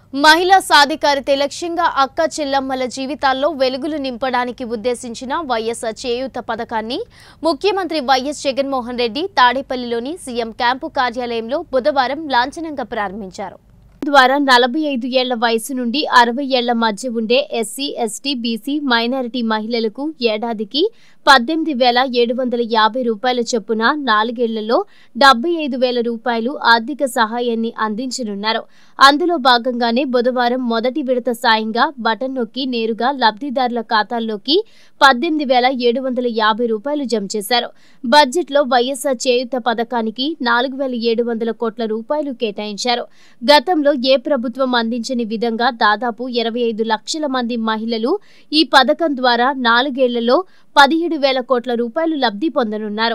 మహిళా సాధికారిత లక్ష్యంగా అక్క చెల్లమ్మల జీవితాల్లో వెలుగులు నింపడానికి ఉద్దేశించిన వైఎస్ఆర్ చేయూత పథకాన్ని ముఖ్యమంత్రి వైఎస్ జగన్మోహన్ రెడ్డి తాడేపల్లిలోని సీఎం క్యాంపు కార్యాలయంలో బుధవారం లాంఛనంగా ప్రారంభించారు ద్వారా నలభై ఐదు ఏళ్ల వయసు నుండి అరవై ఏళ్ల మధ్య ఉండే ఎస్సీ ఎస్టీ బీసీ మైనారిటీ మహిళలకు ఏడాదికి పద్దెనిమిది వేల ఏడు వందల యాభై రూపాయల చొప్పున నాలుగేళ్లలో డెబ్బై ఐదు వేల రూపాయలు ఆర్థిక సహాయాన్ని అందించనున్నారు అందులో భాగంగానే బుధవారం మొదటి విడత సాయంగా బటన్ నొక్కి నేరుగా లబ్ధిదారుల ఖాతాల్లోకి పద్దెనిమిది వేల ఏడు వందల యాభై రూపాయలు జమ చేశారు బడ్జెట్లో వైఎస్ఆర్ చేయూత పథకానికి నాలుగు వేల ఏడు వందల కోట్ల రూపాయలు కేటాయించారు గతంలో ఏ ప్రభుత్వం అందించని విధంగా దాదాపు ఇరవై ఐదు లక్షల మంది మహిళలు ఈ పథకం ద్వారా నాలుగేళ్లలో పదిహేడు వేల కోట్ల రూపాయలు లబ్ధి పొందనున్నారు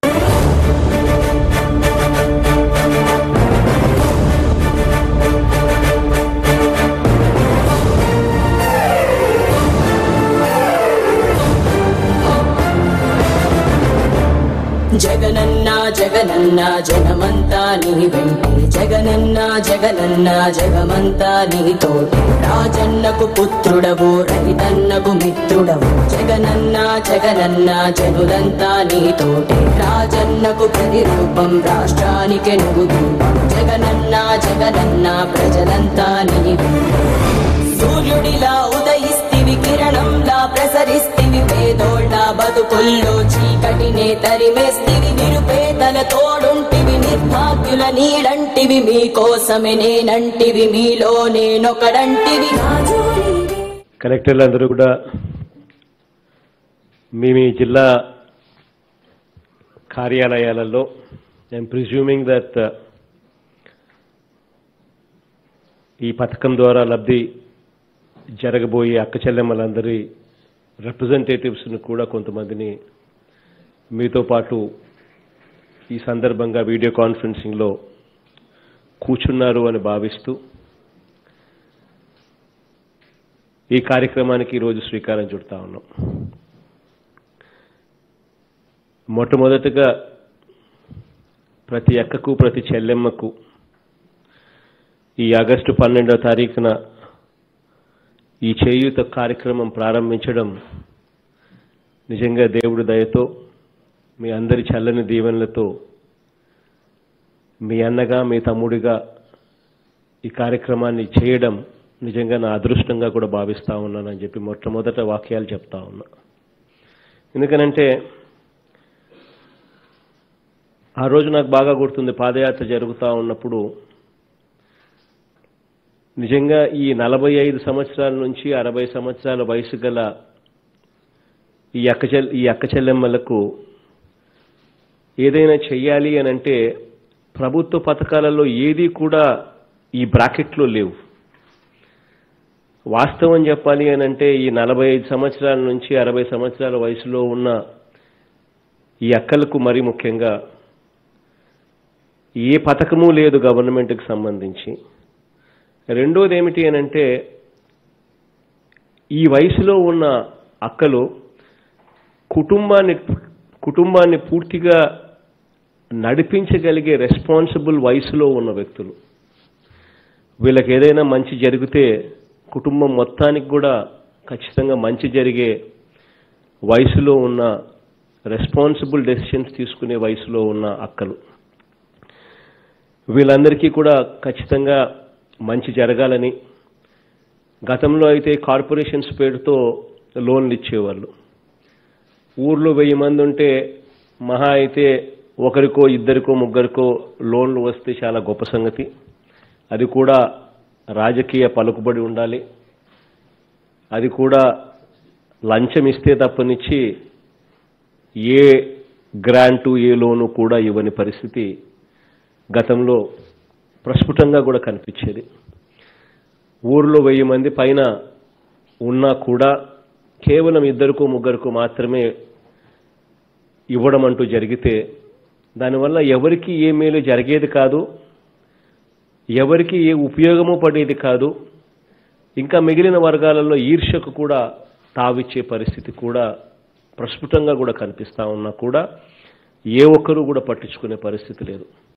జగనన్న జగనన్న జగమంతా నీ వెంటే జగనన్న జగనన్న జగమంతా నీ తోటి రాజన్నకు పుత్రుడవు రైతన్నకు మిత్రుడవు జగనన్న జగనన్న జనులంతా నీ తోటి రాజన్నకు ప్రతిరూపం రాష్ట్రానికి నువ్వు దీపం జగనన్న జగనన్న ప్రజలంతా నీ వెంటే సూర్యుడిలా ఉదయిస్తివి కిరణంలా ప్రసరిస్తివి పేదోళ్ళ బతుకుల్లో చీకటినే తరిమేస్తివి నిరుపేదల తోడుంటివి నిర్భాగ్యుల నీడంటివి మీకోసమే నేనంటివి మీలో నేనొకడంటివి రాజు నీవే. కలెక్టర్లు అందరూ కూడా మీ మీ జిల్లా కార్యాలయాలలో ఐఎమ్ ప్రిజ్యూమింగ్ దట్ ఈ పథకం ద్వారా లబ్ధి జరగబోయే అక్క చెల్లెమ్మలందరి రిప్రజెంటేటివ్స్ను కూడా కొంతమందిని మీతో పాటు ఈ సందర్భంగా వీడియో కాన్ఫరెన్సింగ్లో కూర్చున్నారు అని భావిస్తూ ఈ కార్యక్రమానికి ఈరోజు శ్రీకారం చుడతా ఉన్నాం మొట్టమొదటగా ప్రతి అక్కకు ప్రతి చెల్లెమ్మకు ఈ ఆగస్టు పన్నెండవ తారీఖున ఈ చేయూత కార్యక్రమం ప్రారంభించడం నిజంగా దేవుడి దయతో మీ అందరి చల్లని దీవెనలతో మీ అన్నగా మీ తమ్ముడిగా ఈ కార్యక్రమాన్ని చేయడం నిజంగా నా అదృష్టంగా కూడా భావిస్తా ఉన్నానని చెప్పి మొట్టమొదట వాక్యాలు చెప్తా ఉన్నా ఎందుకనంటే ఆ రోజు నాకు బాగా గుర్తుంది పాదయాత్ర జరుగుతూ ఉన్నప్పుడు నిజంగా ఈ నలభై ఐదు సంవత్సరాల నుంచి అరవై సంవత్సరాల వయసు గల ఈ అక్క చెల్ ఈ అక్క చెల్లెమ్మలకు ఏదైనా చెయ్యాలి అని అంటే ప్రభుత్వ పథకాలలో ఏది కూడా ఈ బ్రాకెట్లో లేవు వాస్తవం చెప్పాలి అని అంటే ఈ నలభై ఐదు సంవత్సరాల నుంచి అరవై సంవత్సరాల వయసులో ఉన్న ఈ అక్కలకు మరి ముఖ్యంగా ఏ పథకము లేదు గవర్నమెంట్కి సంబంధించి రెండోది ఏమిటి అని అంటే ఈ వయసులో ఉన్న అక్కలు కుటుంబాన్ని కుటుంబాన్ని పూర్తిగా నడిపించగలిగే రెస్పాన్సిబుల్ వయసులో ఉన్న వ్యక్తులు వీళ్ళకి ఏదైనా మంచి జరిగితే కుటుంబం మొత్తానికి కూడా ఖచ్చితంగా మంచి జరిగే వయసులో ఉన్న రెస్పాన్సిబుల్ డెసిషన్స్ తీసుకునే వయసులో ఉన్న అక్కలు వీళ్ళందరికీ కూడా ఖచ్చితంగా మంచి జరగాలని గతంలో అయితే కార్పొరేషన్స్ పేరుతో లోన్లు ఇచ్చేవాళ్ళు ఊర్లో వెయ్యి మంది ఉంటే మహా అయితే ఒకరికో ఇద్దరికో ముగ్గురికో లోన్లు వస్తే చాలా గొప్ప సంగతి అది కూడా రాజకీయ పలుకుబడి ఉండాలి అది కూడా లంచం ఇస్తే తప్పనిచ్చి ఏ గ్రాంటు ఏ లోను కూడా ఇవ్వని పరిస్థితి గతంలో ప్రస్ఫుటంగా కూడా కనిపించేది ఊర్లో వెయ్యి మంది పైన ఉన్నా కూడా కేవలం ఇద్దరికో ముగ్గురికో మాత్రమే ఇవ్వడం అంటూ జరిగితే దానివల్ల ఎవరికి ఏ మేలు జరిగేది కాదు ఎవరికి ఏ ఉపయోగము పడేది కాదు ఇంకా మిగిలిన వర్గాలలో ఈర్ష్యకు కూడా తావిచ్చే పరిస్థితి కూడా ప్రస్ఫుటంగా కూడా కనిపిస్తా ఉన్నా కూడా ఏ ఒక్కరూ కూడా పట్టించుకునే పరిస్థితి లేదు